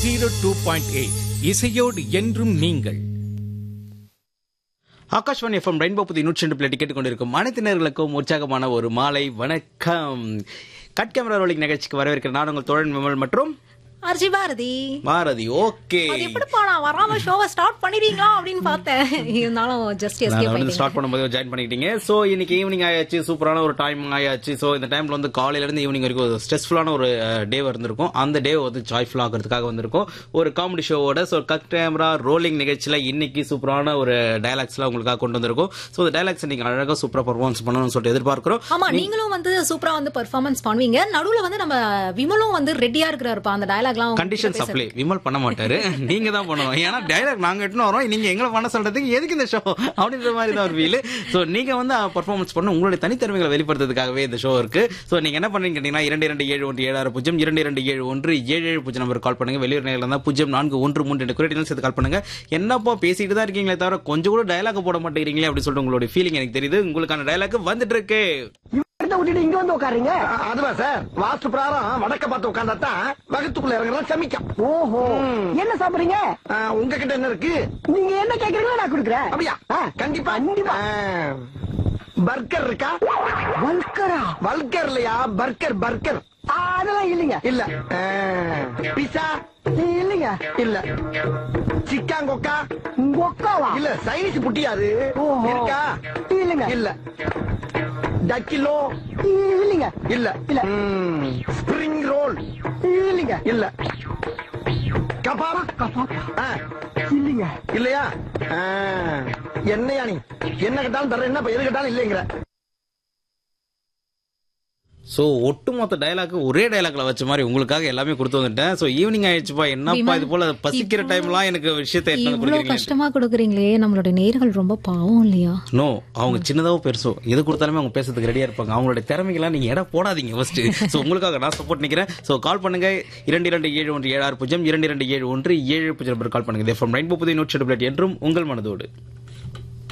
zero two point eight இசையோடு என்றும் நீங்கள் ஆகாஷ்வாணி எஃப்எம் ரெயின்போ புதி நூற்றி ரெண்டு பிள்ளை டிக்கெட் கொண்டிருக்கும் அனைத்து நேர்களுக்கும் உற்சாகமான ஒரு மாலை வணக்கம் கட் கேமரா ரோலிங் நிகழ்ச்சிக்கு வரவேற்கிற நான் உங்கள் தோழன் விமல் மற்றும் அர்ஜி பாரதி பாரதி ஓகே அது எப்படிப்பா நான் வராம ஷோவை ஸ்டார்ட் பண்ணிடுறீங்களா அப்படின்னு பார்த்தேன் இருந்தாலும் ஜஸ்ட் நான் எஸ்கேப் வந்து ஸ்டார்ட் பண்ணும்போது ஜாயின் பண்ணிக்கிட்டீங்க ஸோ இன்னைக்கு ஈவினிங் ஆயாச்சு சூப்பரான ஒரு டைம் ஆயாச்சு ஸோ இந்த டைம்ல வந்து காலையில இருந்து ஈவினிங் வரைக்கும் ஒரு ஸ்ட்ரெஸ்ஃபுல்லான ஒரு டே இருந்திருக்கும் அந்த டே வந்து ஜாய்ஃபுல் ஆகிறதுக்காக வந்திருக்கும் ஒரு காமெடி ஷோவோட ஸோ கட் கேமரா ரோலிங் நிகழ்ச்சியில இன்னைக்கு சூப்பரான ஒரு டைலாக்ஸ்லாம் உங்களுக்காக கொண்டு வந்திருக்கும் ஸோ இந்த டைலாக்ஸ் நீங்க அழகாக சூப்பரா பர்ஃபார்மன்ஸ் பண்ணணும்னு சொல்லிட்டு எதிர்பார்க்கிறோம் ஆமா நீங்களும் வந்து சூப்பரா வந்து பெர்ஃபார்மன்ஸ் பண்ணுவீங்க நடுவுல வந்து நம்ம விமலும் வந்து ரெடியா இருக்கிறாருப்பா அந்த டயலாக்லாம் கண்டிஷன் சப்ளை விமல் பண்ண மாட்டாரு நீங்க தான் பண்ணணும் ஏன்னா டைலாக் நாங்க எட்டுன்னு வரோம் நீங்க எங்களை பண்ண சொல்றதுக்கு எதுக்கு இந்த ஷோ அப்படின்ற மாதிரி தான் ஒரு ஃபீல் சோ நீங்க வந்து பர்ஃபார்மன்ஸ் பண்ண உங்களுடைய தனித்திறமைகளை வெளிப்படுத்துறதுக்காகவே இந்த ஷோ இருக்கு சோ நீங்க என்ன பண்றீங்க கேட்டீங்கன்னா இரண்டு இரண்டு ஏழு ஒன்று ஏழாறு பூஜ்ஜியம் இரண்டு இரண்டு ஏழு ஒன்று ஏழு ஏழு பூஜ்ஜியம் நம்பர் கால் பண்ணுங்க வெளியூர் நேரில் இருந்தால் பூஜ்ஜியம் நான்கு ஒன்று மூன்று ரெண்டு குறியீடுகள் சேர்த்து கால் பண்ணுங்க என்னப்பா பேசிட்டு தான் இருக்கீங்களே தவிர கொஞ்சம் கூட டயலாக் போட மாட்டேங்கிறீங்களே அப்படின்னு சொல்லிட்டு உங்களுடைய ஃபீலிங் எனக்கு தெரியுது உங்களுக்கான டயலாக் வந்துட்டு இருக்கு இடத்த விட்டுட்டு இங்க வந்து உட்காருங்க அதுவா சார் வாஸ்து பிரகாரம் வடக்க பார்த்து உட்கார்ந்தா தான் வகுத்துக்குள்ள இறங்குறதா சமிக்கும் ஓஹோ என்ன சாப்பிடுறீங்க உங்ககிட்ட என்ன இருக்கு நீங்க என்ன கேக்குறீங்களோ நான் கொடுக்குறேன் அப்படியா கண்டிப்பா கண்டிப்பா பர்கர் இருக்கா வல்கரா வல்கர் இல்லையா பர்கர் பர்கர் அதெல்லாம் இல்லைங்க இல்ல பிசா இல்லைங்க இல்ல சிக்கான் கொக்கா கொக்காவா இல்ல சைனீஸ் புட்டியாது இருக்கா இல்லைங்க இல்ல டக்கிலோ இல்லைங்க இல்ல இல்ல ஸ்பிரிங் ரோல் இல்லைங்க இல்ல கபாப் கபாப் இல்லைங்க இல்லையா ஆ, என்னையா நீ என்ன கேட்டாலும் தர்றேன் என்ன எது கேட்டாலும் இல்லைங்கிற சோ ஒட்டுமொத்த டயலாக் ஒரே டயலாக்ல வச்ச மாதிரி உங்களுக்காக எல்லாமே கொடுத்து வந்துட்டேன் சோ ஈவினிங் ஆயிடுச்சுப்பா என்னப்பா இது போல பசிக்கிற டைம்லாம் எனக்கு விஷயத்தை எடுத்து வந்து இவ்வளவு கொடுக்குறீங்க கஷ்டமா கொடுக்குறீங்களே நம்மளுடைய நேர்கள் ரொம்ப பாவம் இல்லையா நோ அவங்க சின்னதாவோ பெருசோ எது கொடுத்தாலுமே அவங்க பேசுறதுக்கு ரெடியா இருப்பாங்க அவங்களுடைய திறமைகள்லாம் நீங்க இடம் போடாதீங்க ஃபர்ஸ்ட் சோ உங்களுக்காக நான் சப்போர்ட் நிக்கிறேன் சோ கால் பண்ணுங்க இரண்டு இரண்டு ஏழு ஒன்று ஏழு ஆறு பூஜ்ஜியம் இரண்டு இரண்டு ஏழு ஒன்று ஏழு பூஜ்ஜியம் நம்பர் கால் பண்ணுங்க ஃப்ரம் ரெயின்போ புதிய நூற்றி என்றும் உங்கள் மனதோடு